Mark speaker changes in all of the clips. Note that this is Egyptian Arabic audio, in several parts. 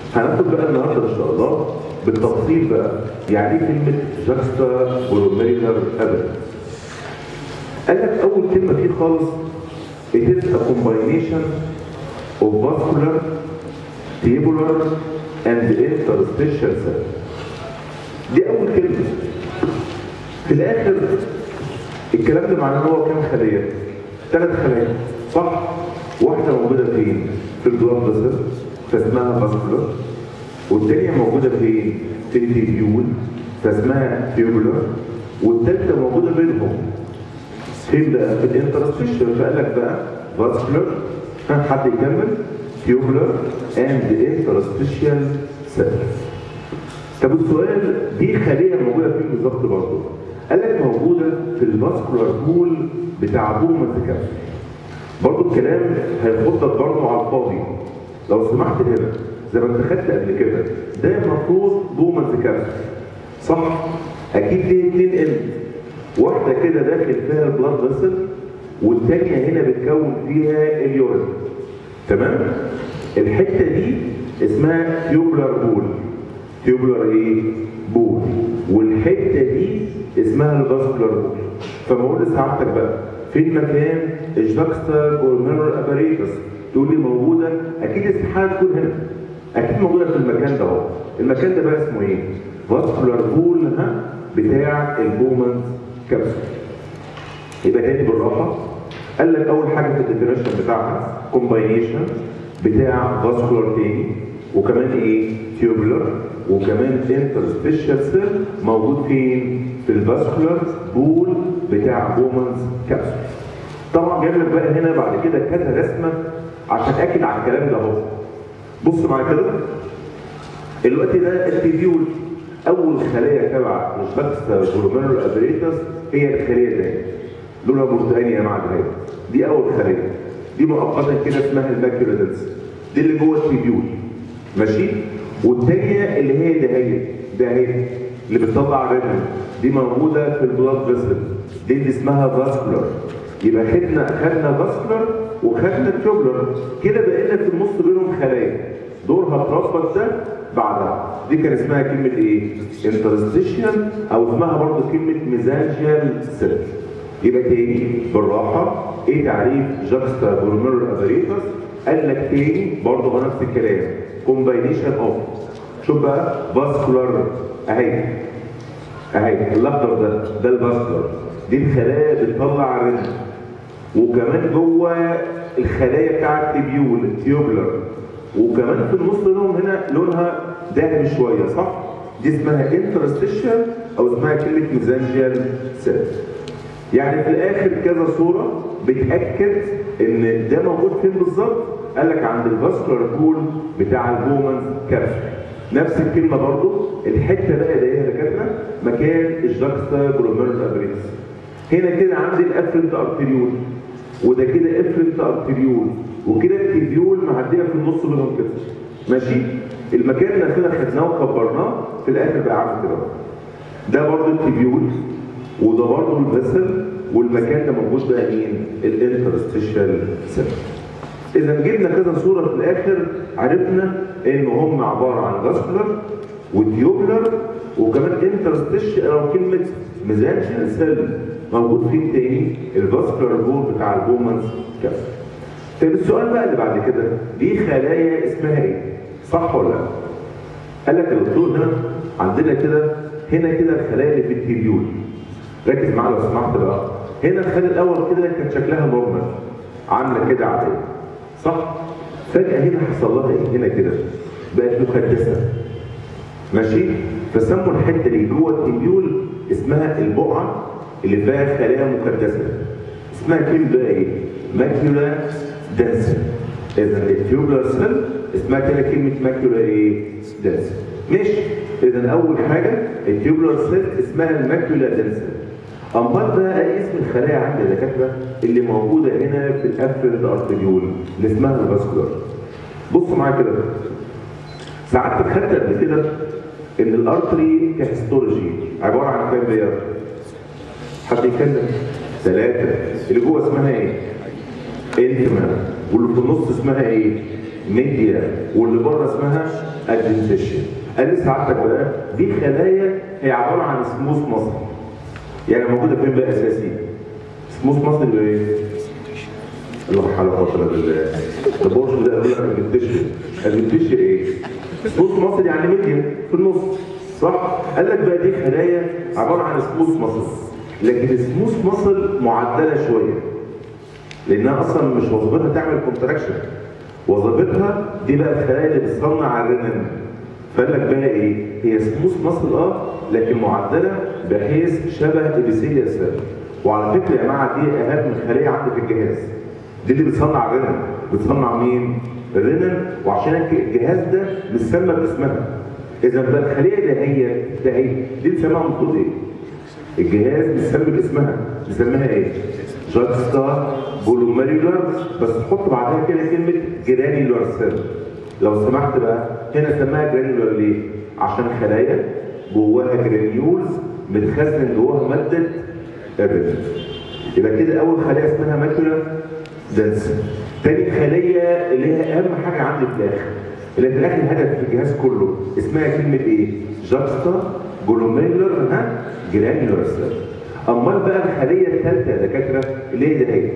Speaker 1: هناخد بقى النهارده ان شاء الله بالتفصيل بقى يعني ايه كلمه جاكستا بولوميريلر ابدا قال لك اول كلمه فيه خالص it is a combination of vascular tubular and interstitial cell دي اول كلمه في الاخر الكلام ده معناه ان هو كام خليه ثلاث خلايا صح واحده موجوده فين في البلاد فيسل فاسمها فاسكولار والثانيه موجوده فين في التيبيول فاسمها تيوبولار والثالثه موجوده بينهم فين بقى في الانترستيشن فقال لك بقى فاسكولار حد يكمل تيوبولار اند انترستيشال سيل طب السؤال دي خليه موجوده فين بالظبط برضه قال لك موجوده في الفاسكولار بول بتاع بومنت كابسول برضه الكلام هيخضك برضه على الفاضي لو سمحت هنا زي ما انت خدت قبل كده ده المفروض بومنت كابسول صح اكيد ليه اتنين اند واحده كده داخل فيها البلاد فيسل والثانيه هنا بتكون فيها اليورين تمام الحته دي اسمها تيوبلر بول تيوبلر ايه بول والحته دي اسمها الفاسكولار بول فما اقول لسعادتك بقى فين مكان الجاكستا بولميرر اباريتس تقول لي موجوده اكيد استحاله تكون هنا اكيد موجوده في المكان ده اهو المكان ده بقى اسمه ايه فاسكولار بول ها بتاع البومنز كابسول يبقى تاني بالراحه قال لك اول حاجه في الديفينيشن بتاعها كومباينيشن بتاع فاسكولار تاني وكمان ايه تيوبولار وكمان انترستيشال سيل موجود فين في الفاسكولار بول بتاع بومنز كابسول طبعا جايب لك بقى هنا بعد كده كذا رسمه عشان اكد على الكلام ده اهو بص معايا كده الوقت ده التيبيول اول خلايا تبع الباكستا بولوميرو ابريتس هي الخليه دي لونها برتقاني يا معدن دي اول خليه دي مؤقتا كده اسمها الماكيولادنس دي اللي جوه التيبيول ماشي والثانيه اللي هي دهيه دهيه اللي بتطلع ريتم دي موجوده في البلاد فيسل دي اللي اسمها فاسكولار يبقى خدنا خدنا فاسكولار وخدنا تيوبلر كده بقينا في النص بينهم خلايا دورها اتربط ده بعدها دي كان اسمها كلمه ايه انترستيشن او اسمها برضه كلمه ميزانجيال سيل يبقى تاني بالراحه ايه تعريف جاكستا بولوميرر اباريتس قال لك تاني برضه نفس الكلام كومباينيشن اوف شوف بقى فاسكولار اهي اهي الاخضر ده ده الفاسكولار دي الخلايا بتطلع رن وكمان جوه الخلايا بتاعه التبيول التيوبلر وكمان في النص لهم هنا لونها ذهبي شويه صح؟ دي اسمها انترستيشن او اسمها كلمه ميزانجيال سيل يعني في الاخر كذا صوره بتاكد ان ده موجود فين بالظبط قال لك عند الفاسكولار بول بتاع البومن كابسول نفس الكلمه برضو الحته بقى اللي هي دكاتره مكان الجاكستا جلوميرول ابريتس هنا كده عندي الافرنت ارتريول وده كده افرنت ارتريول وكده التيبيول معديه في النص بينهم كده ماشي المكان ده كده خدناه وكبرناه في الاخر بقى عامل كده ده برضو التيبيول وده برضه الفيسل والمكان ده موجود بقى مين؟ الانترستيشال سيل. اذا جبنا كذا صوره في الاخر عرفنا ان هم عباره عن فاسكولار وتيوبلر وكمان انترستيشال او كلمه ميزانشال سيل موجود فين تاني؟ الفاسكولار بول بتاع البومنز كابسول. طيب السؤال بقى اللي بعد كده دي خلايا اسمها ايه؟ صح ولا لا؟ قال لك الدكتور هنا عندنا كده هنا كده الخلايا اللي في التيبيول ركز معايا لو سمحت بقى هنا الخليه الاول كده كانت شكلها نورمال عامله كده عاديه صح فجاه هنا حصل لها ايه هنا كده بقت مكدسه ماشي فسموا الحته اللي جوه التيبيول اسمها البقعه اللي فيها خلايا مكدسه اسمها كلمه بقى ايه ماكيولا دنسل اذا التيوبلر سيل اسمها كده كلمه ماكيولا ايه دنسل ماشي اذا اول حاجه التيوبلر سيل اسمها الماكيولا دنسل امال بقى ايه اسم الخلايا عندي يا دكاتره اللي موجوده هنا في الافرد ارتريول اللي اسمها الفاسكولار بصوا معايا كده ساعات خدت قبل كده ان الارتري كهيستولوجي عباره عن كام لير حد يتكلم ثلاثه اللي جوه اسمها ايه انتما واللي في النص اسمها ايه ميديا واللي بره اسمها ادفنتيشن قال لي سعادتك بقى دي خلايا هي عباره عن سموث مصر يعني موجوده فين بقى اساسي سموث مصر اللي ايه الله حول ولا قوه الا بالله طب هو ده يقول لك ادفنتيشن ادفنتيشن ايه سموث مصر يعني ميديا في النص صح قال لك بقى دي خلايا عباره عن سموث مصر لكن السموث مصر معدله شويه لانها اصلا مش وظيفتها تعمل كونتراكشن وظيفتها دي بقى الخلايا اللي بتصنع الرنين فقال لك بقى ايه هي سموث مصل اه لكن معدله بحيث شبه ابيثيليا سيل وعلى فكره يا جماعه دي اهم خليه عندي في الجهاز دي اللي بتصنع الرنين بتصنع مين الرنين وعشان الجهاز ده متسمى باسمها اذا بقى الخليه ده هي ده هي دي بنسميها المفروض ايه الجهاز بيسمى باسمها بنسميها ايه جاكستا بولوميريولار بس تحط بعدها كده كلمه جرانيولار سيل لو سمحت بقى هنا سماها جرانيولار ليه؟ عشان خلايا جواها جرانيولز متخزن جواها ماده الرنين يبقى كده اول خليه اسمها ماكولا دنس تاني خليه اللي هي اهم حاجه عندي في الاخر اللي في الاخر الهدف في الجهاز كله اسمها كلمه ايه؟ جاكستا جلوميرولار ها جرانيولار سيل امال بقى الخليه الثالثه يا دكاتره اللي هي دهيت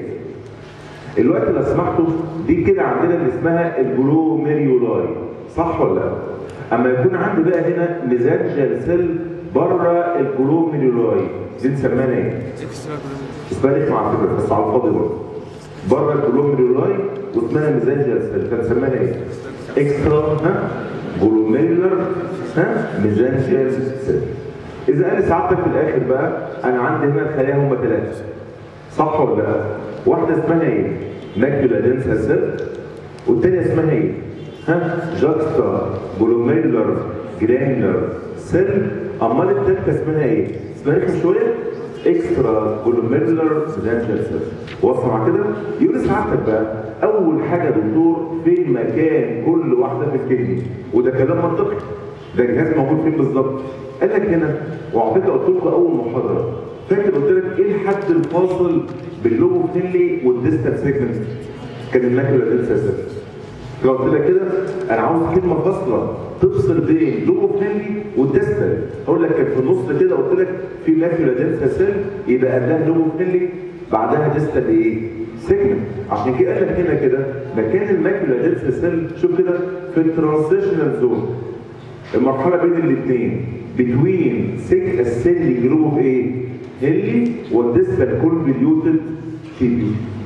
Speaker 1: الوقت لو سمحتوا دي كده عندنا اللي اسمها الجلوميريولاي صح ولا لا؟ اما يكون عندي بقى هنا ميزانجال سيل بره الجلوميريولاي دي نسميها ايه؟ اسمها رخمه على فكره بس على الفاضي برضه بره الجلوميريولاي واسمها ميزانجال سيل فنسميها ايه؟ اكسترا ها جلوميريولار ها ميزانجال سيل اذا قال سعادتك في الاخر بقى انا عندي هنا الخلايا هم ثلاثه صح ولا لا؟ واحده اسمها ايه؟ ماكيولا دنسا سيل والثانيه اسمها ايه؟ ها جاكستا جلوميرولار جرانيولار سيل امال الثالثه اسمها ايه؟ اسمها ايه شويه؟ اكسترا جلوميرولار ميزانجال سيل واصل مع كده؟ يقول سعادتك بقى اول حاجه يا دكتور فين مكان كل واحده في الكدني وده كلام منطقي ده الجهاز موجود فين بالظبط؟ قال لك هنا وعلى فكره قلت لكم اول محاضره فاكر قلت لك ايه الحد الفاصل باللوبو فينلي والديستال سيجمنت؟ كان الماكيولا دنسا سيل قلت لك كده انا عاوز كلمه فاصله تفصل بين لوبو فينلي والديستال اقول لك كان في النص كده قلت لك في ماكيولا دنسا سيل يبقى قبلها لوبو فينلي بعدها ديستال ايه؟ سيجمنت عشان كده قال لك هنا كده مكان الماكيولا دنسا سيل شوف كده في الترانزيشنال زون المرحله بين الاثنين بتوين سيك السيلي جروب ايه؟ هيلي والديستال كونفليوتد تيبي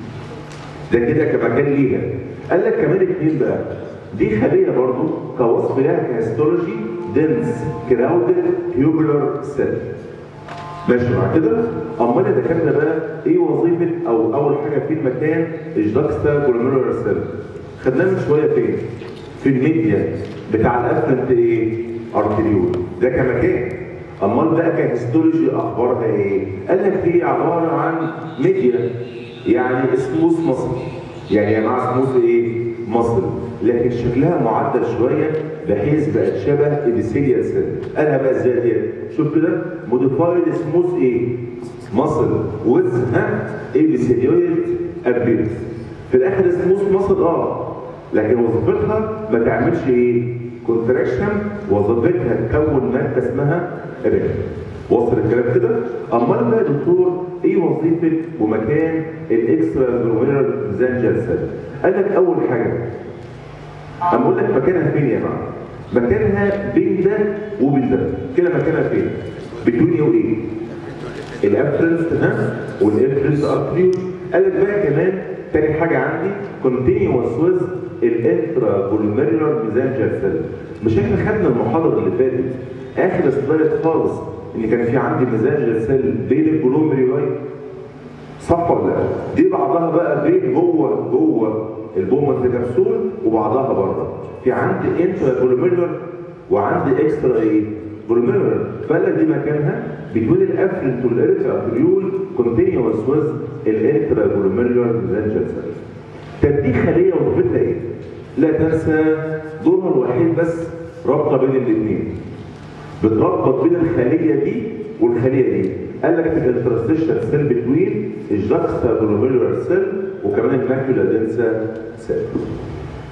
Speaker 1: ده كده كمكان ليها قال لك كمان اثنين بقى دي خليه برضو كوصف لها كهيستولوجي دنس كراودد تيوبولار سيل ماشي مع كده امال الدكاتره بقى ايه وظيفه او اول حاجه في المكان الجاكستا جلوميرولار سيل خدناه من شويه فين في الميديا بتاع الافرنت ايه ارتريول ده كمكان امال بقى كهيستولوجي اخبارها ايه قال لك دي عباره عن ميديا يعني سموث مصر يعني يا جماعه سموث ايه مصر لكن شكلها معدل شويه بحيث بقت شبه ابيثيليا سيل قالها بقى ازاي دي شوف كده موديفايد سموث ايه مصل ويز ها ابيثيليويد ابيرس في الاخر سموث مصل اه لكن وظيفتها ما تعملش ايه كونتراكشن وظيفتها تكون ماده اسمها ريك وصل الكلام كده امال بقى يا دكتور ايه وظيفه ومكان الاكسترا جلوميرال زانجل سيل قال لك اول حاجه اما اقول لك مكانها فين يا جماعه مكانها بين ده وبين ده كده مكانها فين بتوين وايه الابرنس ها والابرنس ارتريول قال لك بقى كمان تاني حاجه عندي كونتينيوس ويز الانترا جلوميرولار ميزانجل سيل مش احنا خدنا المحاضره اللي فاتت اخر سلايد خالص ان كان في عندي ميزانجل سيل بين الجلوميرولاي صح ولا لا؟ دي بعضها بقى بين جوه جوه البومة كبسول وبعضها بره في عندي انترا جلوميرولار وعندي اكسترا ايه؟ جلوميرولار فقال لك دي مكانها بتقول الافرنت والاريثرا ارتريول كونتينيوس ويز الانترا جلوميرولار ميزانجل سيل طب دي خليه وظيفتها ايه؟ لا تنسى دورها الوحيد بس رابطه بين الاثنين بتربط بين الخليه دي والخليه دي قال لك الانترستيشن سيل بتوين الجاكستا جلوميرولار سيل وكمان الماكيولا دنسا سيل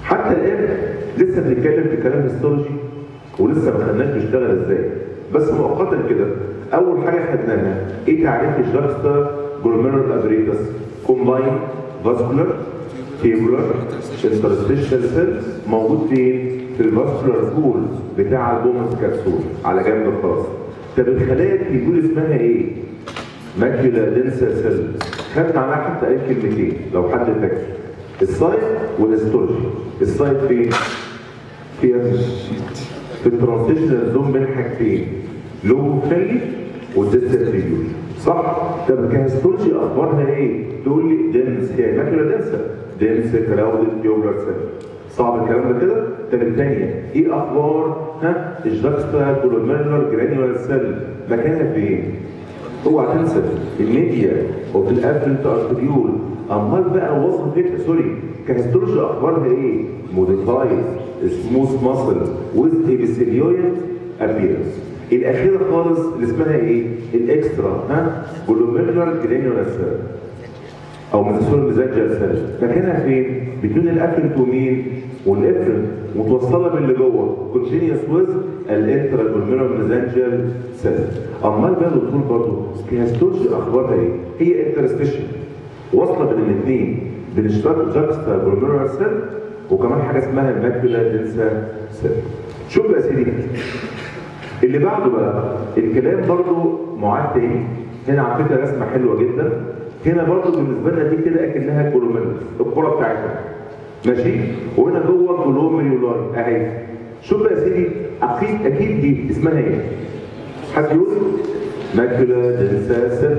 Speaker 1: حتى الان لسه بنتكلم في كلام هيستولوجي ولسه ما خدناش بيشتغل ازاي بس مؤقتا كده اول حاجه خدناها ايه تعريف الجاكستا جلوميرال ابريتس كومباين فاسكولار تيبولار انترستيشنال سيل موجود فين؟ في الفاسكولار بول بتاع البومنس كبسول على جنب خالص طب الخلايا التيبول اسمها ايه؟ ماكيولا دنسا سيل خدنا عنها حتى اي كلمتين لو حد فاكر السايت والهيستولوجي السايت فين؟ في في الترانزيشنال زون بين حاجتين لوجو فريندلي والديستال ريجول صح؟ طب كهيستولوجي اخبارها ايه؟ تقول لي دنس هي ماكيولا دنسا دنس كراودد تيوبلر سيل صعب الكلام ده كده؟ طب الثانيه ايه اخبار ها الجاكستا كولوميرلر جرانيولار سيل مكانها فين؟ اوعى تنسى الميديا وفي الافرنت ارتريول امال بقى وظيفتها سوري كهيستولوجي اخبارها ايه؟ موديفايد سموث ماسل ويز ابيثيليويد ابيرنس الاخيره خالص اللي اسمها ايه؟ الاكسترا ها؟ جلوميرلر جرانيولار سيل او ميزاسول ميزانجر سيل مكانها فين؟ بين الافرنت ومين؟ والافرنت متوصله باللي جوه كونتينيوس ويز الانترا جلوميرال ميزانجر سيل امال بقى الدكتور برضه كهيستولوجي اخبارها ايه؟ هي انترستيشن واصله بين الاثنين بين اشتراك جاكستا جلوميرال سيل وكمان حاجه اسمها الماكيولا دنسا سيل شوف يا سيدي اللي بعده بقى الكلام برضه معاد تاني هنا على فكره رسمه حلوه جدا هنا برضه بالنسبه لنا دي كده اكنها كولوميرس الكره بتاعتها ماشي وهنا جوه كولوميريولار اهي شوف بقى يا سيدي اكيد اكيد دي اسمها ايه؟ حد يقول ماكيولا دنسا سيل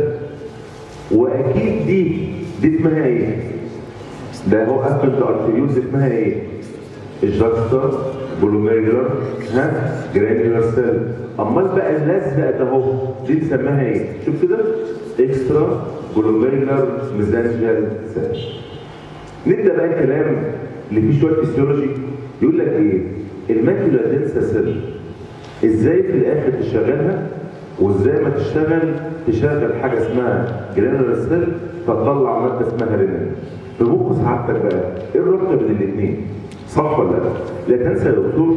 Speaker 1: واكيد دي دي اسمها ايه؟ ده هو افرد ارتريوز اسمها ايه؟ الجاكستا جلوميرولار ها جرانيولار سيل امال بقى اللزق ده اهو دي نسميها ايه؟ شوف كده اكسترا جلوميرولار ميزانجال سيل نبدا بقى الكلام اللي فيه شويه فيسيولوجي يقول لك ايه؟ الماكيولا دنسا سيل ازاي في الاخر تشغلها وازاي ما تشتغل تشغل حاجه اسمها جرانيولار سيل فتطلع ماده اسمها رينين في مخ سعادتك بقى ايه الربط بين الاثنين؟ صح ولا لا؟ لا تنسى يا دكتور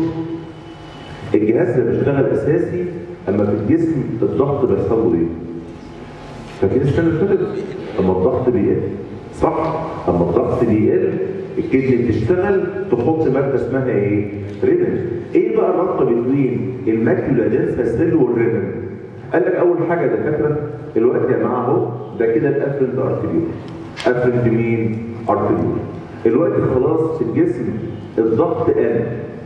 Speaker 1: الجهاز اللي بيشتغل اساسي اما في الجسم الضغط بيحصل له ايه؟ فاكر السنه اللي فاتت اما الضغط بيقل صح؟ اما الضغط بيقل الكدني بتشتغل تحط ماده اسمها ايه؟ رينين ايه بقى الربط بين الماكيولا دنسا سيل والرينين؟ قال لك اول حاجه يا دكاتره الوقت يا جماعه اهو ده كده الافرنت ارتريول افرنت مين؟ ارتريول الوقت خلاص في الجسم الضغط قل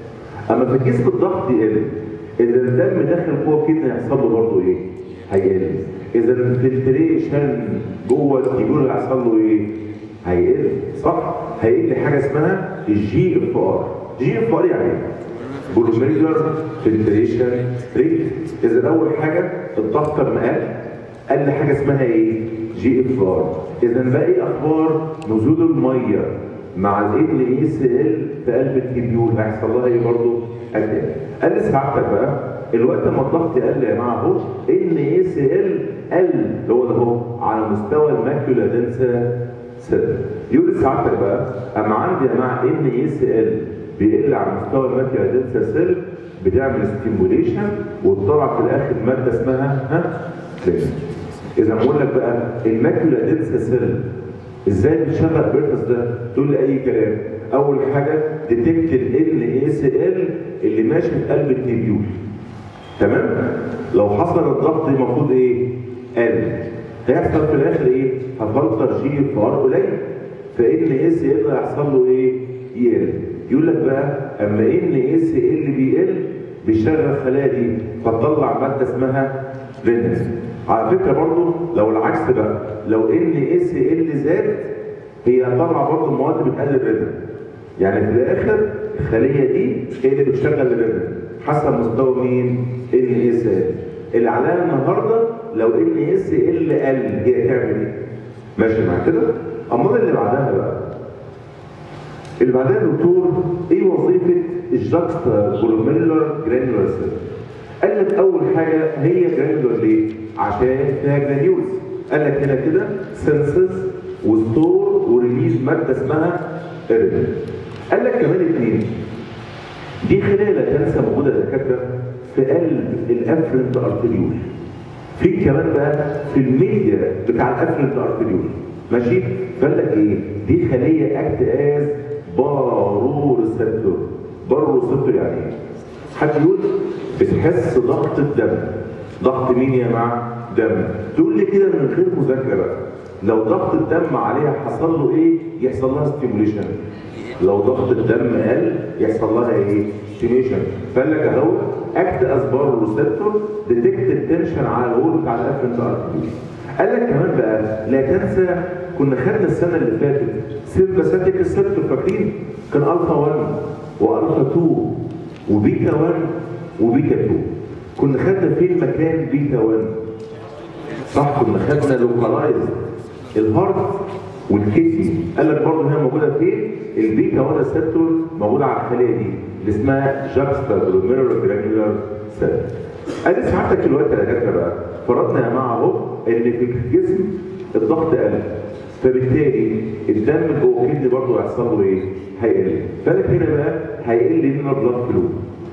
Speaker 1: اما في الجسم الضغط يقل اذا الدم داخل جوه الكدني هيحصل له برضه ايه؟ هيقل اذا الفلتريشن جوه التيبول هيحصل له ايه؟ هيقل صح؟ هيقل حاجه اسمها الجي اف ار جي اف ار يعني ايه؟ جلوميرولار فلتريشن ريت اذا اول حاجه الضغط لما قل قل حاجه اسمها ايه؟ جي اف ار اذا بقى ايه اخبار نزول الميه مع ال اي سي ال في قلب التبيول هيحصل لها ايه برضه؟ قل قل سعادتك بقى الوقت ما الضغط قل يا جماعه اهو ان اي سي ال قل هو ده اهو على مستوى الماكيولا دنسا سيل يقول سعادتك بقى اما عندي يا جماعه ان اي سي ال بيقل على مستوى الماكيولا دنسا سيل بتعمل ستيموليشن وتطلع في الاخر ماده اسمها ها كلينيك اذا بقول لك بقى الماكيولا دنسا سيل ازاي بتشغل بيرتس ده تقول لي اي كلام اول حاجه ديتكت ال اي سي ال اللي ماشي في قلب التبيول تمام لو حصل الضغط المفروض ايه قل هيحصل في الاخر ايه هفلتر جي اف ار قليل فان اي سي ال هيحصل له ايه يقل يقول لك بقى اما ان اي سي ال بيقل بيشغل الخلايا دي فتطلع ماده اسمها رينس على فكره برضو لو العكس بقى لو ان اس ال زاد هي هتطلع برضو المواد بتقلل الريتم يعني في الاخر الخليه دي هي اللي بتشغل الريتم حسب مستوى مين؟ ان اس ال اللي عليها النهارده لو ان اس ال قل هي تعمل ايه؟ ماشي مع كده؟ امال اللي بعدها بقى اللي بعدها يا دكتور ايه وظيفه الجاكستا جلوميرولار جرانيولار سيل؟ قال لك اول حاجه هي جرانيولار ليه؟ عشان فيها جرانيولز قال لك هنا كده سنسز وستور وريليز ماده اسمها اريدين قال لك كمان اثنين دي خلايا لا تنسى موجوده يا دكاتره في قلب الافرنت ارتريول في كمان بقى في الميديا بتاع الافرنت ارتريول ماشي فقال لك ايه دي خليه اكت از بارو ريسبتور بارو ريسبتور يعني ايه حد يقول بتحس ضغط الدم ضغط مين يا مع دم تقول لي كده من غير مذاكره بقى لو ضغط الدم عليها حصل له ايه يحصل لها ستيموليشن لو ضغط الدم قل يحصل لها ايه ستيميشن فقال لك اهو اكت اسبار ريسبتور ديتكت التنشن على الهول بتاع الافرنت ارتري قال لك كمان بقى لا تنسى كنا خدنا السنه اللي فاتت سيمباثيك ريسبتور فاكرين كان الفا 1 والفا 2 وبيتا 1 وبيتا 2 كنا خدنا فين مكان بيتا 1 صح كنا خدنا لوكالايز الهارت والكيدني قال لك برضه هي موجوده فين؟ البيتا 1 ريسبتور موجوده على الخليه دي اللي اسمها جاكستا جلوميرولار جرانيولار سيل. ادي سعادتك الوقت يا دكاتره بقى فرضنا يا جماعه اهو ان في الجسم الضغط قل فبالتالي الدم جوه الكدني برضه هيحصل له ايه؟ هيقل فلك هنا بقى هيقل لنا بلاد فلو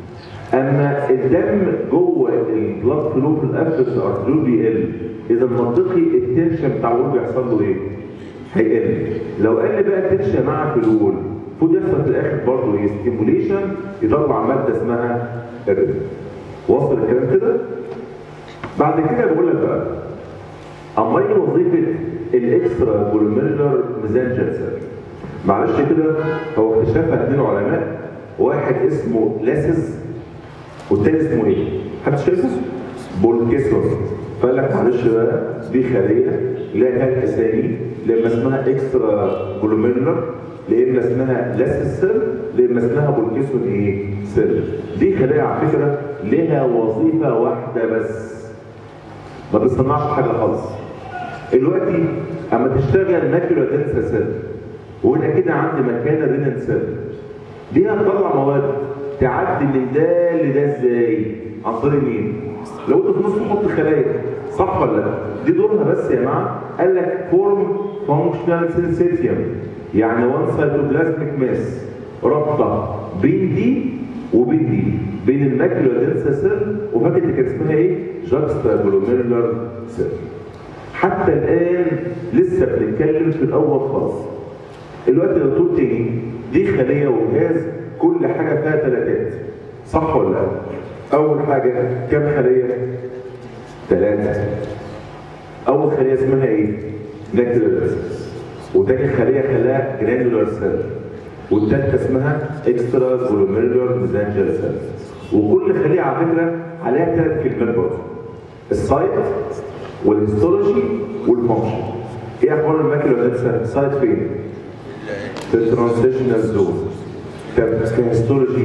Speaker 1: اما الدم جوه البلاد فلو في الافرس ارتريول بيقل اذا منطقي التنشن بتاع الورم بيحصل له ايه؟ هيقل لو قل بقى التنشن مع فلول المفروض يحصل في الاخر برضه ايه؟ ستيموليشن يطلع ماده اسمها الريتم وصل الكلام كده؟ بعد كده بقول لك بقى اما ايه وظيفه الاكسترا بوليميرلر ميزانجر سيل معلش كده هو اكتشفها اثنين علماء واحد اسمه لاسس والتاني اسمه ايه؟ حد شايفه؟ بولكيسوس فقال لك معلش بقى دي خليه لها ثلاث اسامي لما اسمها اكسترا جلوميرولر لان اسمها لاسس سيل لان اسمها بولكيسون ايه؟ سيل دي خليه على فكره لها وظيفه واحده بس ما بتصنعش حاجه خالص دلوقتي اما تشتغل ماكيولا دنسا سيل وهنا كده عندي مكان الرينال سيل دي هتطلع مواد تعدي من ده لده ازاي؟ عن طريق مين؟ لو انت في النص تحط خلايا صح ولا لا؟ دي دورها بس يا جماعه قال لك فورم فانكشنال سنسيتيوم يعني وان سايتوبلازميك ماس رابطه بين دي وبين دي بين الماكيولا دنسا سيل وفاكر اللي كان اسمها ايه؟ جاكستا جلوميرولار سيل حتى الان لسه بنتكلم في الاول خالص الوقت اللي طول تاني دي خليه وجهاز كل حاجه فيها ثلاثات صح ولا لا؟ اول حاجه كم خليه؟ ثلاثه اول خليه اسمها ايه؟ ناكيولار وتاني خليه خلاها جرانيولار سيل والثالثه اسمها اكسترا جلوميرولار ميزانجر سيل وكل خليه على فكره عليها ثلاث كلمات برضه السايت والهيستولوجي والفانكشن ايه اخبار الماكيولا دنسا سايت فين في الترانزيشنال زون طب كهيستولوجي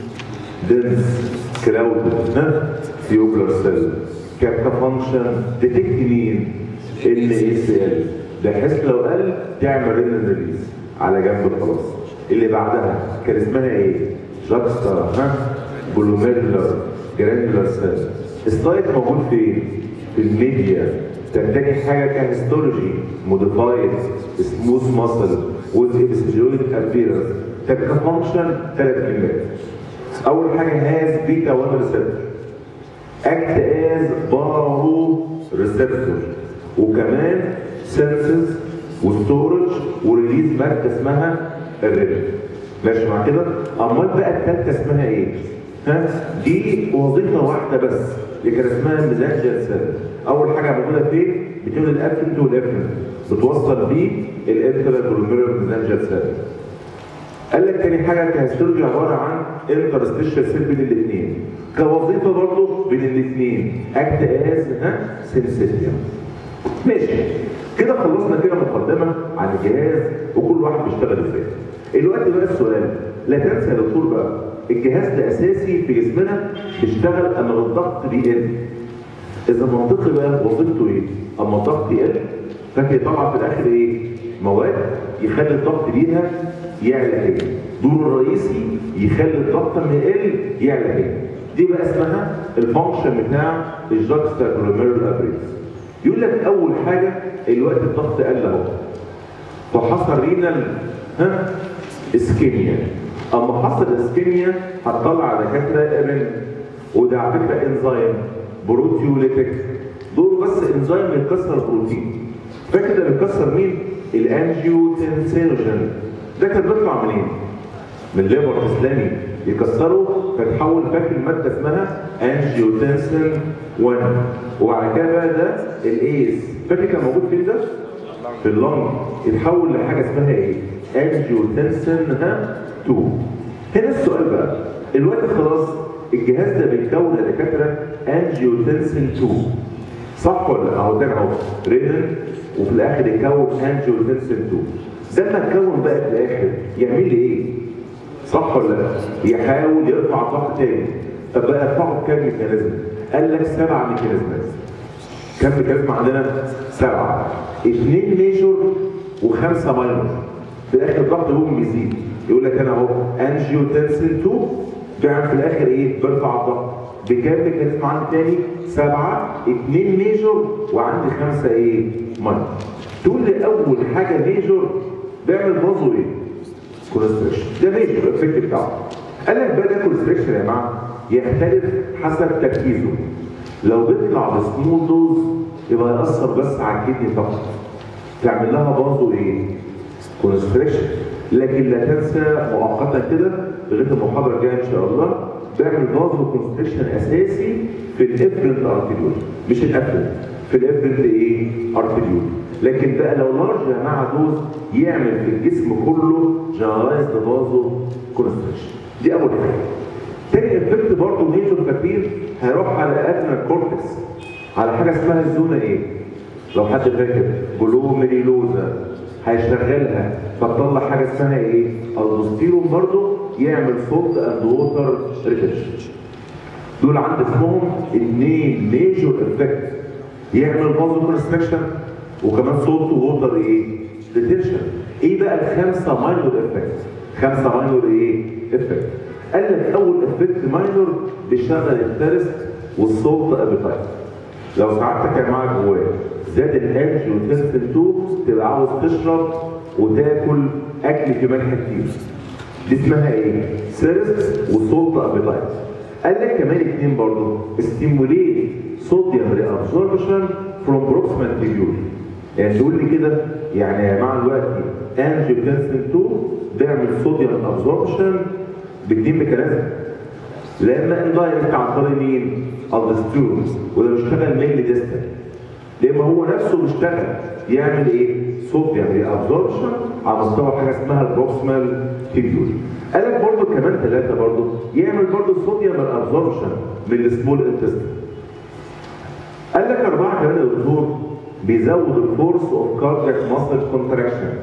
Speaker 1: دنس كلاود ها تيوبلر سيل كفانكشن ديتكت مين ان اس ال بحيث لو قل تعمل رينال ريليز على جنب خلاص اللي بعدها كان اسمها ايه جاكستا ها جلوميرولار جرانيولار سيل السلايد موجود فين في الميديا تحتاج حاجه كهيستولوجي موديفايد سموث ماسل وذ ابسجويد ابيرنس طب كفانكشن ثلاث كلمات اول حاجه هاز بيتا 1 ريسبتور اكت از بارو ريسبتور وكمان سنسز وستورج وريليز ماده اسمها الريتم ماشي مع كده امال بقى الثالثه اسمها ايه ها دي وظيفه واحده بس اللي كان اسمها ميزانجر سيل اول حاجه موجوده فين بتقول الافرنت والافرنت بتوصل بيه الانترا جلوميرولار ميزانجر سيل قال لك تاني حاجه كهيستولوجي عباره عن انترستيشال سيل بين الاثنين كوظيفه برضه بين الاثنين اكت از ها سينسيتيوم ماشي كده خلصنا كده مقدمه عن الجهاز وكل واحد بيشتغل ازاي الوقت بقى السؤال لا تنسى يا دكتور بقى الجهاز ده اساسي في جسمنا بيشتغل اما الضغط بيقل اذا منطقي بقى وظيفته ايه اما الضغط يقل فاكر طبعا في الاخر ايه مواد يخلي الضغط بيها يعلى تاني دوره الرئيسي يخلي الضغط لما يقل يعلى تاني دي بقى اسمها الفانكشن بتاع الجاكستا جلوميرول ابريس يقول لك اول حاجه الوقت الضغط قل اهو فحصل رينال ها اسكيميا اما حصل اسكيميا هتطلع على دكاتره ارن وده على فكره انزيم بروتيوليتيك دول بس انزيم بيكسر بروتين فاكر ده بيكسر مين؟ الانجيوتنسينوجين ده كان بيطلع منين؟ من ليبر اسلامي يكسره فتحول فاكر ماده اسمها انجيوتنسين 1 وبعد كده بقى ده الايس فاكر كان موجود فين ده؟ في اللنج يتحول لحاجه اسمها ايه؟ انجيوتنسين ها 2 هنا السؤال بقى الوقت خلاص الجهاز ده بيتكون يا دكاتره انجيوتنسين 2 صح ولا لا؟ اهو ده اهو رينين وفي الاخر يكون انجيوتنسين 2 ده لما اتكون بقى في الاخر يعمل لي ايه؟ صح ولا لا؟ يحاول يرفع الضغط تاني طب بقى ارفعه بكام ميكانيزم؟ قال لك سبع ميكانيزمات كم ميكانيزم عندنا؟ سبعه اثنين ميجور وخمسه ماينور في الاخر الضغط هو بيزيد يقول لك انا اهو انجيوتنسين 2 بيعمل في الاخر ايه؟ بيرفع الضغط بكام ميكانيزم عندي تاني؟ سبعه اثنين ميجور وعندي خمسه ايه؟ ماينور تقول لي اول حاجه ميجور بيعمل بازو ايه؟ كونستريكشن ده ميجور الافكت بتاعه قال لك بقى ده كونستريكشن يا جماعه يختلف حسب تركيزه لو بيطلع بسمول دوز يبقى يأثر بس على الكدني فقط تعمل لها بازو ايه؟ كونستريكشن لكن لا تنسى مؤقتا كده لغايه المحاضره الجايه ان شاء الله بعمل بازو كونستريكشن اساسي في الافرنت ارتيديول مش الافرنت في الافرنت ايه؟ ارتيديول لكن بقى لو لارج يا جماعه دوز يعمل في الجسم كله جنرالايزد بازو كونستريكشن دي اول حاجه تاني افكت برضه ميجور كتير هيروح على ادنى كورتكس على حاجه اسمها الزونه ايه؟ لو حد فاكر جلوميريلوزا هيشغلها فتطلع حاجه اسمها ايه؟ الدوستيرون برضه يعمل صوت اند ووتر ريتنشن دول عند اسمهم اثنين ميجور افكت يعمل بازو كونستريكشن وكمان صوت ووتر ايه؟ ريتنشن ايه بقى الخمسه ماينور افكت؟ خمسه ماينور ايه؟ افكت قال لك اول افكت ماينور بيشغل الثيرست والصوت ابيتايت لو ساعتك يا جماعه جواه زاد الانجيوتنسين 2 تبقى عاوز تشرب وتاكل اكل في ملح كتير دي اسمها ايه؟ سيرست وصوت ابيتايت قال لك كمان اثنين برضه ستيموليت صوديوم ريابسوربشن فروم بروكسيمال تيبيول يعني تقول لي كده يعني يا جماعه دلوقتي انجيوتنسين 2 بيعمل صوديوم ابسوربشن باثنين ميكانيزم لما اندايركت عن طريق مين؟ الدستور وده بيشتغل ميل ديستال لما هو نفسه بيشتغل يعمل ايه؟ صوديوم ريابسوربشن على مستوى حاجه اسمها البروكسيمال تيبيول قال لك برضه كمان ثلاثه برضه يعمل برضه صوديوم ريابسوربشن من السمول انتستين قال لك اربعه كمان يا دكتور بيزود الفورس اوف كاردياك ماسل كونتراكشن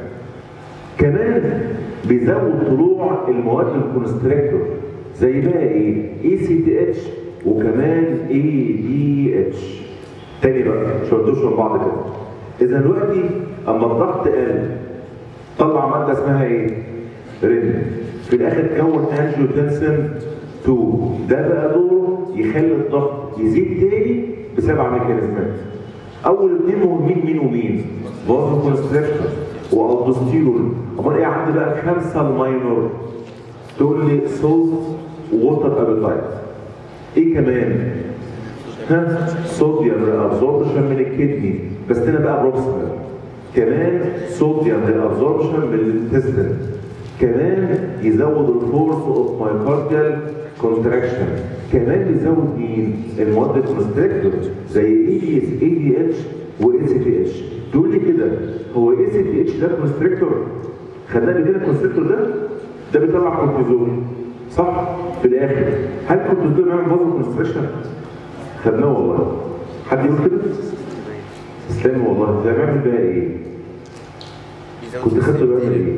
Speaker 1: كمان بيزود طلوع المواد الكونستريكتور زي بقى ايه اي سي تي اتش وكمان اي دي اتش تاني بقى مش هردوش من بعض كده اذا دلوقتي اما الضغط قل طلع ماده اسمها ايه رين في الاخر كون انجيوتنسين 2 ده بقى دوره يخلي الضغط يزيد تاني بسبع ميكانيزمات اول اثنين مهمين مين ومين فازو كونستريكشن والدوستيرون امال ايه عندي بقى الخمسه الماينور تقول لي صوت ووتر ابيتايت ايه كمان ها صوديوم ريابزوربشن من الكدني بس هنا بقى بروكسيمال كمان صوديوم ريابزوربشن من الانتستين كمان يزود الفورس اوف مايكارديال كونتراكشن كمان بيزود مين المواد الكونستريكتور زي اي دي اي دي اتش واي سي تي اتش تقول لي كده هو اي سي تي اتش ده كونستريكتور خدناه قبل كده الكونستريكتور ده ده بيطلع كورتيزون صح في الاخر هل الكورتيزون بيعمل فازو كونستريكشن خدناه والله حد يقول كده اسلام والله ده بيعمل بقى ايه كنت خدته بيعمل ايه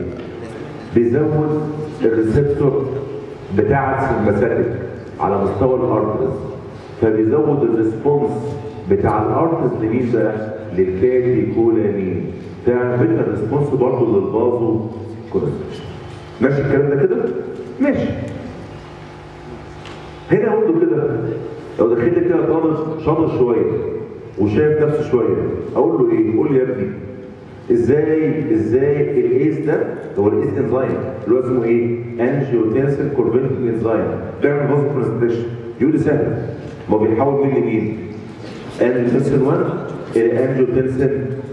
Speaker 1: بيزود الريسبتور بتاع السمباثيك على مستوى الارتز فبيزود الريسبونس بتاع الارتز لمين بقى؟ للكاتي كولامين ده بيتا ريسبونس برضه للبازو كونستريكشن ماشي الكلام ده كده؟ ماشي هنا اقول له كده لو دخلت كده طالب شاطر شويه وشايف نفسه شويه اقول له ايه؟ قول لي يا ابني ازاي ازاي الايس ده هو الايس انزيم اللي هو اسمه ايه؟ انجيوتنسين كوربنتين انزيم بيعمل فازو كونستريكشن يقول لي سهل ما هو بيحول مين لمين؟ انجيوتنسين 1 الى انجيوتنسين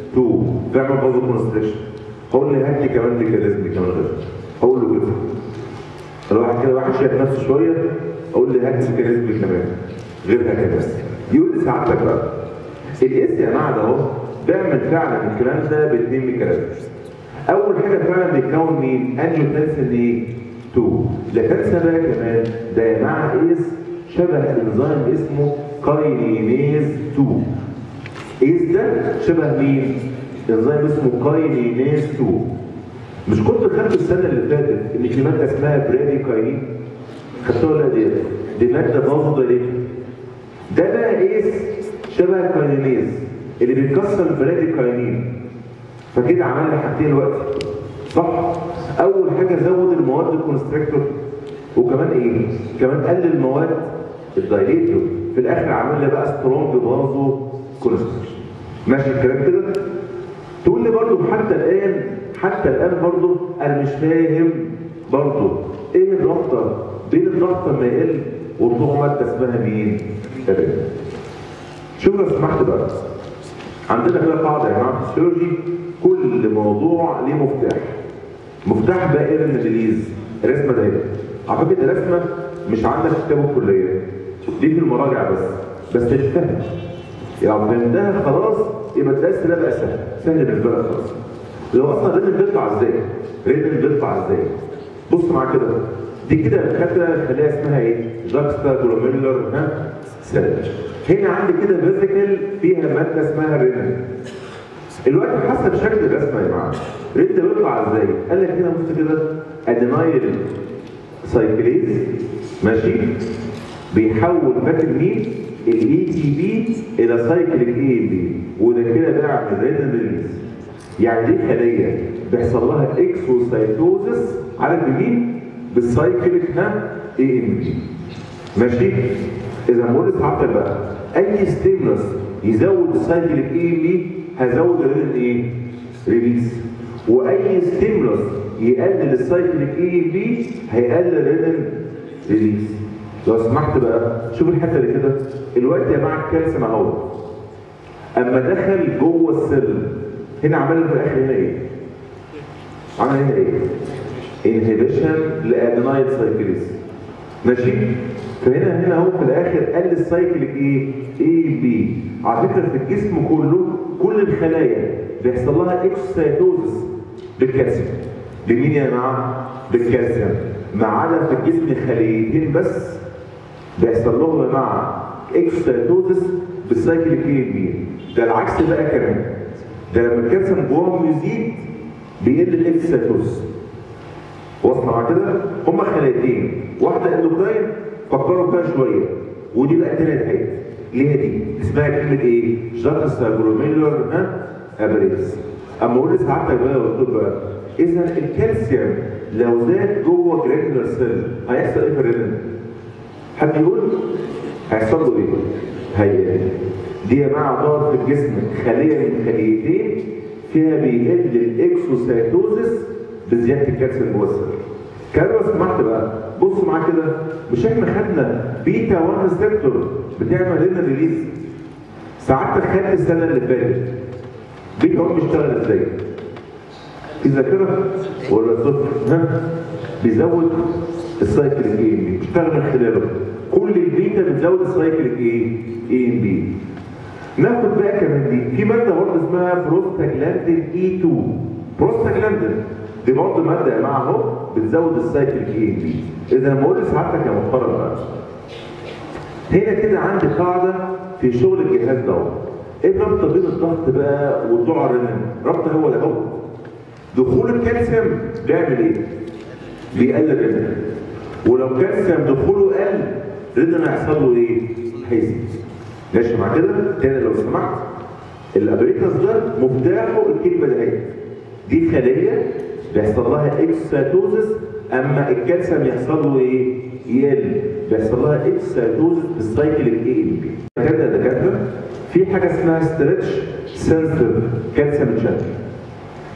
Speaker 1: 2 بيعمل فازو كونستريكشن هقول لي هات لي كمان ميكانيزم كمان غير هقول له كده الواحد كده واحد شايف نفسه شويه اقول لي هات ميكانيزم كمان غيرها كده يقول لي سعادتك بقى الاس يا جماعه ده اهو بيعمل فعلا الكلام ده باثنين ميكانيزم اول حاجه فعلا بيتكون مين انجيوتنسين ايه 2 لا تنسى بقى كمان ده يا جماعه اس شبه انزيم اسمه كاينينيز 2 ايس ده شبه مين انزيم اسمه كاينينيز 2 مش كنت خدت السنه اللي فاتت ان في ماده اسمها براديكاين خدتوها ولا دي دي ماده بازو ده بقى ايس شبه الكاينينيز اللي بيكسر البراديكاينين فكده عمل لي حاجتين دلوقتي صح اول حاجه زود المواد الكونستريكتور وكمان ايه كمان قلل المواد الدايليتور في الاخر عمل لي بقى سترونج بازو كونستريكشن ماشي الكلام كده تقول لي برضو حتى الان حتى الان برضو انا مش فاهم برضو ايه الرابطه بين الضغط لما يقل وطلوع ماده اسمها مين؟ الرئه شوف لو سمحت بقى عندنا كده قاعده يا جماعه في السيولوجي كل موضوع ليه مفتاح مفتاح بقى ايه ريليز الرسمه ده على فكره الرسمه مش عندك في كتاب الكليه دي في المراجع بس بس تفهم يعني فهمتها خلاص يبقى الدرس ده بقى سهل سهل بالنسبه لك خلاص لو اصلا ريتم بيطلع ازاي ريتم بيطلع ازاي بص معايا كده دي كده خدنا خليها اسمها ايه جاكستا جلوميرولار ها سيل هنا عندي كده فيزيكال فيها ماده اسمها رينين الوقت حسب شكل الرسمه يا جماعه ريت بيطلع ازاي قال لك هنا بص كده ادينايل سايكليز ماشي بيحول فاكر مين الاي تي بي الى سايكليك اي بي وده كده بيعمل رينين ريليز يعني دي خليه بيحصل لها اكسوسايتوزس عارف بمين بالسايكليك ها اي ام بي ماشي اذا بقول لسعادتك بقى اي ستيمولس يزود السايكليك اي ام بي هزود الرينين ايه ريليز واي ستيمولس يقلل السايكليك اي ام بي هيقلل الرينين ريليز لو سمحت بقى شوف الحته اللي كده الوقت يا جماعه الكالسيوم اهو اما دخل جوه السيل هنا عمل في الاخر هنا ايه عمل هنا ايه انهبيشن لادينايل سايكليز ماشي فهنا هنا اهو في الاخر قل السايكليك ايه اي بي على فكره في الجسم كله كل الخلايا بيحصل لها اكسوسايتوزس بالكالسيوم بمين يا جماعه بالكالسيوم ما عدا في الجسم خليتين بس بيحصل لهم يا جماعه اكسوسايتوزس بالسايكليك اي بي ده العكس بقى كمان ده لما الكالسيوم جواهم يزيد بيقل الاكسوسايتوزس واصله مع كده هما خلايتين واحده اندوكراين فكروا فيها شويه ودي بقى تاني حاجه اللي هي دي اسمها كلمه ايه؟ جاكس جلوميرولار ها ابريس اما اقول لسعادتك بقى يا دكتور بقى اذا الكالسيوم لو زاد جوه جرانيولار سيل هيحصل ايه في الرينين؟ حد يقول؟ هيحصل له ايه؟ هي دي يا جماعه ضغط في الجسم خليه من خليتين فيها بيقل الاكسوسايتوزس بزياده الكالسيوم جوه السيل. كان لو سمحت بقى بص معايا كده مش احنا خدنا بيتا 1 ريسبتور بتعمل لنا ريليز ساعتك خدت السنه اللي فاتت بيتا 1 بيشتغل ازاي؟ في ذاكره ولا صفر؟ ها؟ بيزود السايكليك اي ام بي بيشتغل من خلاله كل البيتا بتزود السايكليك ايه؟ اي ام بي ناخد بقى كمان دي في ماده برضه اسمها بروستاجلاندين اي 2 بروستاجلاندين دي برضه ماده يا جماعه اهو بتزود السايكليك اي ام بي اذا لما اقول لسعادتك يا محترم بقى هنا كده عندي قاعده في شغل الجهاز ده ايه الرابطه بين الضغط بقى وطلوع الرنين رابطه هو ده هو دخول الكالسيوم بيعمل ايه بيقلل الرنين ولو كالسيوم دخوله قل الرنين هيحصل له ايه هيزيد ماشي مع كده تاني لو سمحت الابريكاس ده مفتاحه الكلمه دي دي خليه بيحصل لها اكساتوزس اما الكالسيوم يحصل له ايه؟ يقل بيحصل لها اكساتوزس بالسايكل الاي ام بي كده دكاتره في حاجه اسمها ستريتش سنسيتيف كالسيوم شانل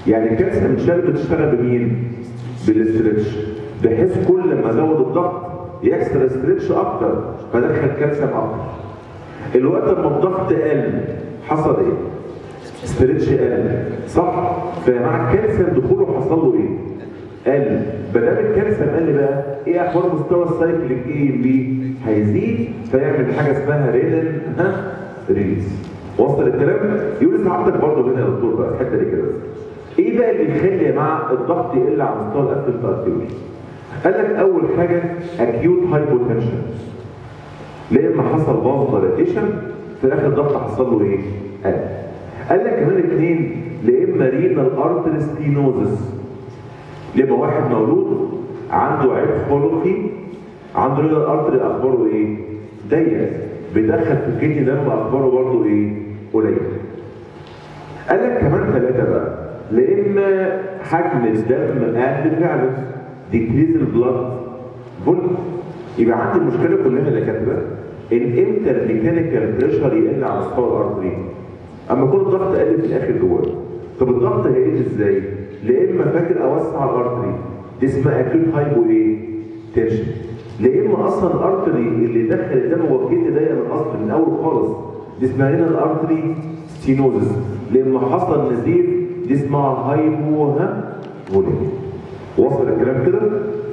Speaker 1: يعني الكالسيوم شال بتشتغل بمين؟ بالاسترتش بحيث كل ما زود الضغط يحصل استرتش اكتر فدخل كالسيوم اكتر الوقت لما الضغط قل حصل ايه؟ استرتش قل صح؟ فمع الكالسيوم دخوله حصل له ايه؟ قل بدل الكالسيوم قل بقى ايه اخبار مستوى السايكليك اي ام بي؟ هيزيد فيعمل حاجه اسمها رينين ها ريليز وصل الكلام؟ يقول سعادتك برضه هنا يا دكتور بقى الحته دي كده ايه بقى اللي يخلي يا جماعه الضغط يقل على مستوى القفل الارتيولي؟ قال لك اول حاجه اكيوت هايبوتنشن لما حصل باظ دايليتيشن في الاخر الضغط حصل له ايه؟ قل قال لك كمان اثنين لاما رينال ارتري ستينوزس يبقى واحد مولود عنده عيب خلقي عنده رينال ارتري اخباره ايه؟ ضيق بيدخل في الكدني دم اخباره برضه ايه؟ قليل قال لك كمان ثلاثه بقى لاما حجم الدم قل فعلا ديكريز البلاد فوليوم يبقى عندي المشكله كلها اللي كاتبه ان امتى الميكانيكال بريشر يقل على مستوى الارتري اما يكون الضغط قل في الاخر جوه طب الضغط هيقل ازاي؟ لا اما فاكر اوسع الارتري دي اسمها اكيوت هايبو ايه؟ تنشن لا اما اصلا الارتري اللي دخل الدم هو الجلد ضيق من الاصل من الاول خالص دي اسمها هنا الارتري ستينوزس لما حصل نزيف دي اسمها هايبو ها فوليوم وصل الكلام كده؟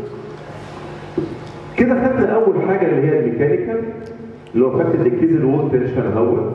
Speaker 1: كده خدنا اول حاجه اللي هي الميكانيكال اللي هو فاكر ديكريز الوول تنشن اهوت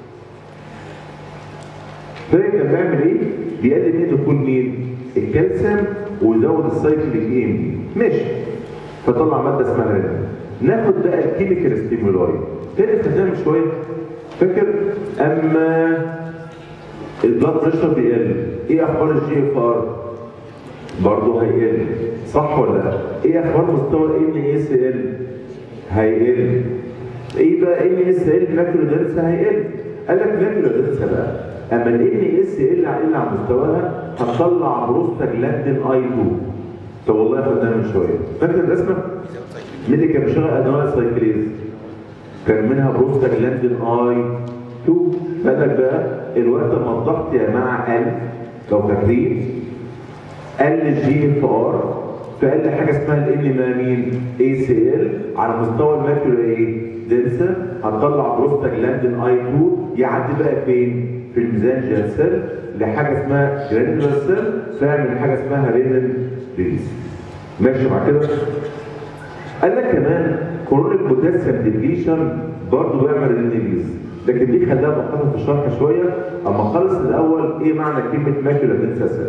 Speaker 1: فاكر كان بيعمل ايه؟ بيقلل ايه دخول مين؟ الكالسيوم ويزود السايكليك اي ام بي ماشي فطلع ماده اسمها رينا ناخد بقى الكيميكال ستيمولاي تاني خدناها من شويه فاكر اما البلاد بريشر بيقل ايه اخبار الجي اف ار؟ برضه هيقل صح ولا لا؟ ايه اخبار مستوى الام اس ال؟ هيقل ايه بقى ام اس ال ماكرو دنس هيقل قال لك ماكرو دنس بقى اما الام اس ال هيقل على مستواها هتطلع بروستاجلاندين اي 2 طب والله خدناها من شويه فاكر الرسمه؟ مين اللي كان بيشتغل ادويه سايكليز؟ كان منها بروستاجلاندين اي 2 قال لك بقى الوقت ما الضغط يا جماعه قل لو فاكرين قل الجي اف ار فقل حاجه اسمها الان ما مين اي سي ال على مستوى الماكيولا ايه دنسا هتطلع بروستاجلاندين اي 2 يعدي بقى فين في الميزان سيل لحاجه اسمها جرانيولار سيل فيعمل حاجه اسمها رينال ريليز ماشي مع كده قال لك كمان كورونيك بوتاسيوم ديبليشن برضه بيعمل ريليز لكن دي خليها مقارنه في الشرح شويه اما خلص الاول ايه معنى كلمه ماكيولا دنسا سيل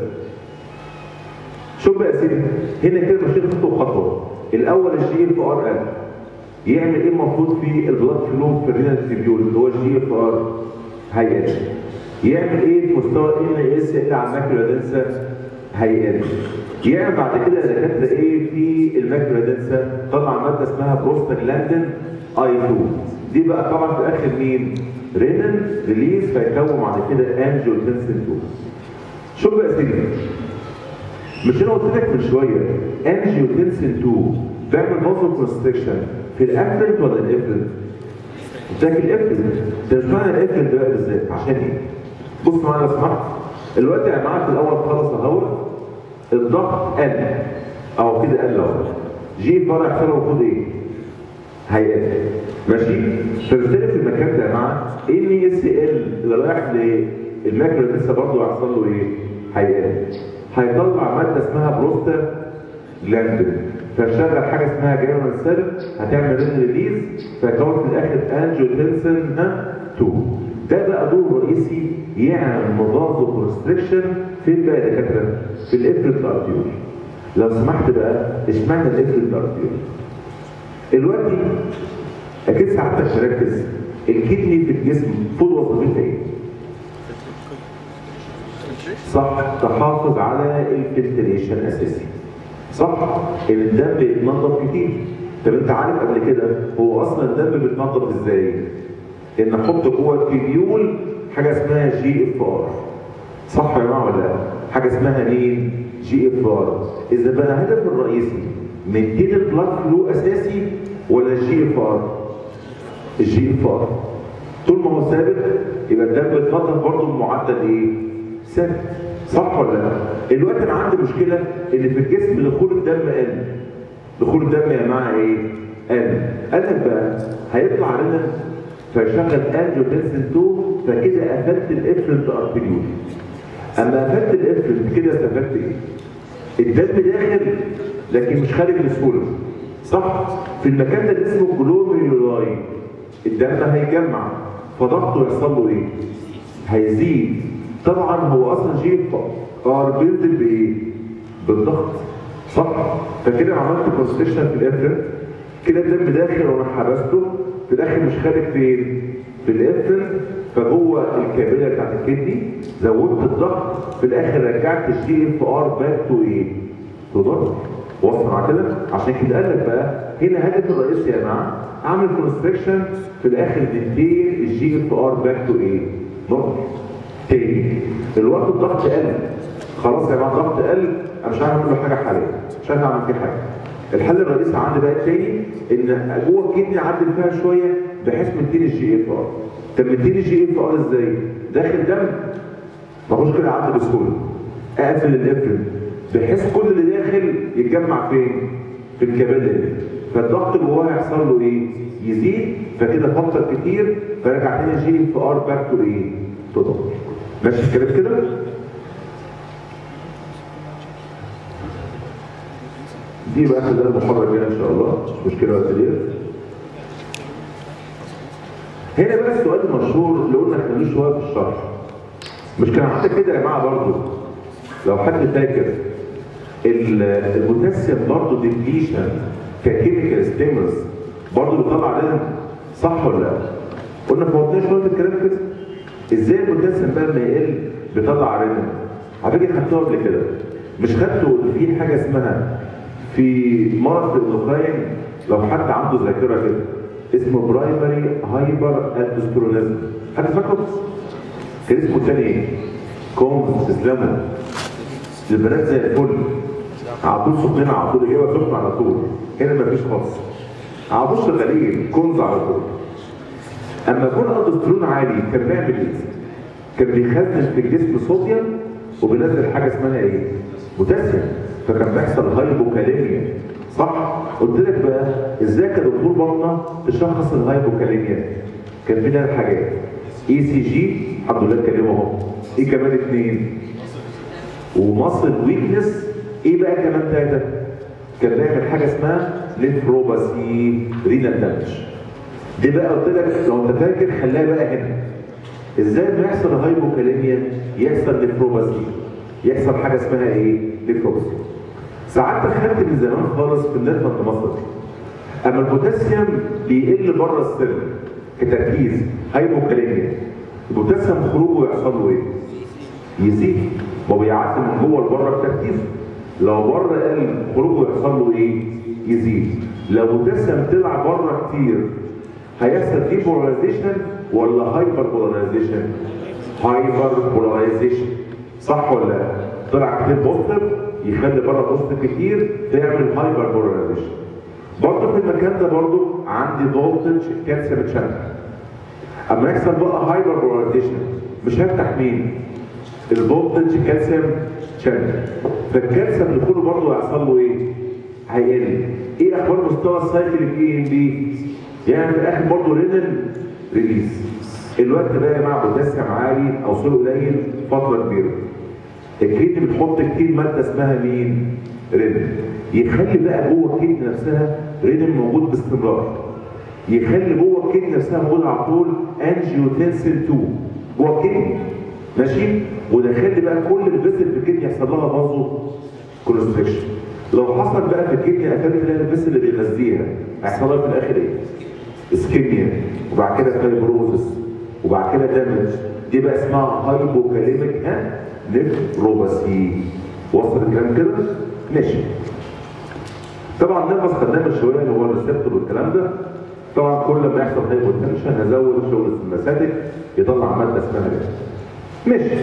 Speaker 1: شوف بقى يا سيدي هنا كده ماشيين خطوه بخطوه الاول الجي اف ار قال يعمل ايه المفروض في البلاد فلو في الرينال تريبيول اللي هو الجي اف ار هيقل يعمل ايه في مستوى ان اس ال على الماكيولا دنسا هيقل يعمل بعد كده دكاتره ايه في الماكيولا دنسا طلع ماده اسمها بروستاجلاندين اي 2 دي بقى طبعا في الاخر مين؟ رينال ريليز فيكون بعد كده انجيوتنسين 2 شوف بقى يا سيدي مش انا قلت لك من شويه انجيوتنسين 2 بيعمل فازو كونستريكشن في الافرنت ولا الافرنت؟ قلت لك الافرنت ده مش معنى الافرنت بقى بالذات عشان ايه؟ بص معايا لو سمحت الوقت يا جماعه في الاول خالص اهو الضغط قل اهو كده قل اهو جي فرع يحصل المفروض ايه؟ هيقل ماشي؟ فبالتالي في المكان ده يا جماعه ان اس ال اللي رايح للماكرو لسه برضه هيحصل له ايه؟ هيقل هيطلع ماده اسمها بروستا جلاندين فشغل حاجه اسمها جيرمان سيل هتعمل رين ريليز فيكون في الاخر انجيوتنسين 2 ده بقى دور رئيسي يعمل مضاد كونستريكشن فين بقى يا دكاتره؟ في الافرد ارتيول لو سمحت بقى اشمعنى الافرد ارتيول؟ دلوقتي اكيد سعادتك مركز الكدني في الجسم فوق وظيفتها ايه؟ صح تحافظ على الفلتريشن اساسي صح الدم بيتنظف كتير طب انت عارف قبل كده هو اصلا الدم بيتنظف ازاي ان احط جوه التبيول حاجه اسمها جي اف ار صح يا جماعه ولا لا حاجه اسمها مين جي اف ار اذا بقى الهدف الرئيسي من كده البلاد فلو اساسي ولا الجي اف ار الجي اف ار طول ما هو ثابت يبقى الدم بيتنظف برضه بمعدل ايه ثابت صح ولا لا؟ الوقت انا عندي مشكله ان في الجسم دخول الدم قل دخول الدم يا جماعه ايه؟ قل قال لك بقى هيطلع لنا فيشغل انجيوتنسين 2 فكده قفلت الافرنت ارتريول اما قفلت الافرنت كده استفدت ايه؟ الدم داخل لكن مش خارج بسهوله صح؟ في المكان ده اللي اسمه جلوميرولاي الدم هيجمع فضغطه يحصل له ايه؟ هيزيد طبعا هو اصلا جي ار بينزل بايه؟ بالضغط صح؟ فكده عملت كونستريكشن في الافرنت كده الدم داخل وانا حبسته في الاخر مش خارج فين؟ في الافرنت فجوه الكابيلا بتاعت الكدني زودت الضغط في الاخر رجعت الجي اف ار باك تو ايه؟ تو ضغط وصل مع كده عشان كده قال لك بقى هنا هدف الرئيسي يا جماعه اعمل كونستريكشن في الاخر ندير الجي اف ار باك تو ايه؟ ضغط تاني الوقت الضغط قل خلاص يا جماعه الضغط قل انا مش عارف اعمل له حاجه حاليا مش عارف اعمل فيه حاجه الحل الرئيسي عندي بقى التاني ان جوه الكدني اعدل فيها شويه بحيث مديني الجي اف ار طب مديني الجي اف ار ازاي؟ داخل دم ما هوش كده اعدل بسهوله اقفل الافرن بحيث كل اللي داخل يتجمع فين؟ في الكبد فالضغط جواه هيحصل له ايه؟ يزيد فكده فكر كتير فرجع تاني الجي اف ار باك تو ايه؟ تو ضغط ماشي الكلام كده؟ دي بقى خلال المحاضره الجايه ان شاء الله مش مشكله وقت ديت هنا بقى السؤال المشهور اللي قلنا خليه شويه في الشرح مش كان عندك كده يا جماعه برضه لو حد فاكر البوتاسيوم برضه ديبليشن ككيميكال ستيمولس برضه بيطلع ريزم صح ولا لا؟ قلنا فوتنا شويه الكلام كده ازاي البوتاسيوم بقى لما يقل بيطلع ريزم؟ على فكره خدتوها قبل كده مش خدتوا في حاجه اسمها في مرض الاندوكراين لو حد عنده ذاكره كده اسمه برايمري هايبر الدوسترونيزم حد فاكره؟ كان اسمه تاني ايه؟ كوم تسلموا البنات زي الفل على طول سخنين على طول اجابه سخنه على طول هنا مفيش خالص على طول شغالين كونز على طول اما يكون الدوسترون عالي كان بيعمل ايه؟ كان بيخزن في الجسم صوديوم وبينزل حاجه اسمها ايه؟ بوتاسيوم فكان بيحصل هايبوكاليميا صح؟ قلت لك بقى ازاي كدكتور بطنه تشخص الهايبوكاليميا؟ كان في ثلاث حاجات اي سي جي الحمد لله اتكلموا اهو ايه كمان اثنين ومصل ويكنس ايه بقى كمان ثلاثه؟ كان بيعمل حاجه اسمها ليفروباسي رينال دامج دي بقى قلت لك لو انت فاكر خليها بقى هنا ازاي بيحصل هايبوكاليميا يحصل ليفروباسي يحصل حاجه اسمها ايه؟ ليفروباسي ساعات دخلت من زمان خالص في النت انت مصر اما البوتاسيوم بيقل بره السن كتركيز هايبوكاليميا البوتاسيوم خروجه يحصل له ايه؟ يزيد ما بيعدي من جوه لبره بتركيزه لو بره قل خروجه يحصل له ايه؟ يزيد لو البوتاسيوم طلع بره كتير هيحصل دي بولاريزيشن ولا هايبر بولاريزيشن؟ هايبر بولاريزيشن صح ولا لا؟ طلع كتير بوستر يخلي بره بوستر كتير تعمل هايبر بولاريزيشن برضه في المكان ده برضه عندي فولتج كالسيوم تشانل اما يحصل بقى هايبر بولاريزيشن مش هفتح مين؟ الفولتج كالسيوم شانل فالكالسيوم دخوله برضه هيحصل له ايه؟ هيقل ايه اخبار مستوى السايكل في ام بي؟ يعني في الاخر برضه رينال ريليز الوقت ده يا جماعه بوتاسيوم عالي او صوره قليل فتره كبيره الكدني بتحط كتير ماده اسمها مين؟ رينال يخلي بقى جوه الكدني نفسها رينال موجود باستمرار يخلي جوه الكدني نفسها موجود على طول انجيوتنسين 2 جوه الكدني ماشي ودخل بقى كل الفيسل في الكدني يحصل لها بازو كونستريكشن لو حصل بقى في الكدني قفلت لها الفيسل اللي بيغذيها هيحصل لها في الاخر ايه؟ اسكيميا وبعد كده فايبروزس وبعد كده دامج دي بقى اسمها هايبوكاليميك ها نفروباسي وصل الكلام كده؟ ماشي طبعا نفس خدناه من شويه اللي هو الريسبتور والكلام ده طبعا كل ما يحصل هايبوتنشن هزود شغل السماساتيك يطلع ماده اسمها رينال ماشي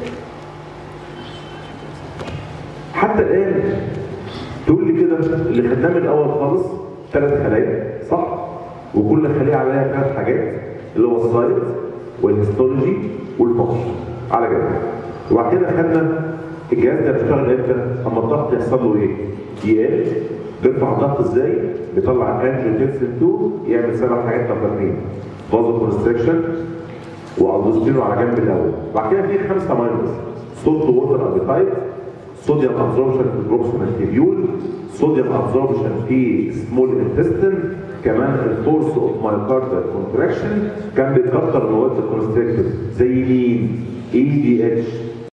Speaker 1: حتى الآن تقول لي كده اللي خدناه من الأول خالص ثلاث خلايا صح؟ وكل خلية عليها ثلاث حاجات اللي هو السايت والهيستولوجي والفانكشن على جنب وبعد كده خدنا الجهاز ده بيشتغل امتى؟ اما الضغط يحصل له ايه؟ يقل بيرفع الضغط ازاي؟ بيطلع انجيوتنسين 2 يعمل سبع حاجات تفاحين فازو كونستريكشن والدوستيرون على جنب الاول بعد كده في خمسه ماينس صوت ووتر ابيتايت صوديوم ابزوربشن في البروكسيمال تيبيول صوديوم ابزوربشن في سمول انتستين كمان الفورس اوف مايوكاردال كونتراكشن كان بيكتر مواد الكونستريكتور زي مين؟ اي دي اتش